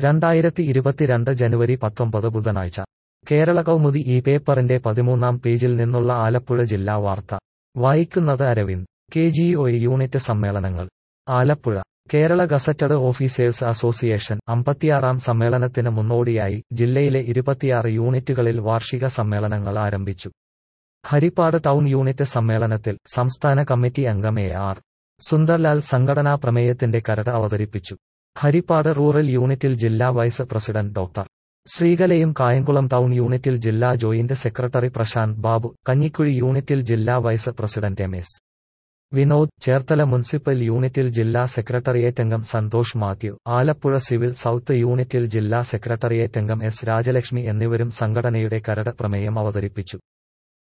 രണ്ടായിരത്തി ഇരുപത്തിരണ്ട് ജനുവരി പത്തൊമ്പത് ബുധനാഴ്ച കേരള കൗമുദി ഈ പേപ്പറിന്റെ പതിമൂന്നാം പേജിൽ നിന്നുള്ള ആലപ്പുഴ ജില്ലാ വാർത്ത വായിക്കുന്നത് Aravind K G O unit സമ്മേളനങ്ങൾ Alappuzha Kerala gazetted officers association അമ്പത്തിയാറാം സമ്മേളനത്തിന് മുന്നോടിയായി ജില്ലയിലെ ഇരുപത്തിയാറ് യൂണിറ്റുകളിൽ വാർഷിക സമ്മേളനങ്ങൾ ആരംഭിച്ചു ഹരിപ്പാട് ടൗൺ യൂണിറ്റ് സമ്മേളനത്തിൽ സംസ്ഥാന കമ്മിറ്റി അംഗം എ ആർ സുന്ദർലാൽ സംഘടനാ പ്രമേയത്തിന്റെ കരട് അവതരിപ്പിച്ചു ഹരിപ്പാട് റൂറൽ യൂണിറ്റിൽ ജില്ലാ വൈസ് പ്രസിഡന്റ് ഡോക്ടർ ശ്രീകലയും കായംകുളം ടൗൺ യൂണിറ്റിൽ ജില്ലാ ജോയിന്റ് സെക്രട്ടറി പ്രശാന്ത് ബാബു കഞ്ഞിക്കുഴി യൂണിറ്റിൽ ജില്ലാ vice president M S Vinod Cherthala municipal യൂണിറ്റിൽ ജില്ലാ സെക്രട്ടറിയേറ്റ് അംഗം സന്തോഷ് മാത്യു ആലപ്പുഴ സിവിൽ സൗത്ത് യൂണിറ്റിൽ ജില്ലാ സെക്രട്ടറിയേറ്റ് അംഗം എസ് രാജലക്ഷ്മി എന്നിവരും സംഘടനയുടെ കരട് പ്രമേയം അവതരിപ്പിച്ചു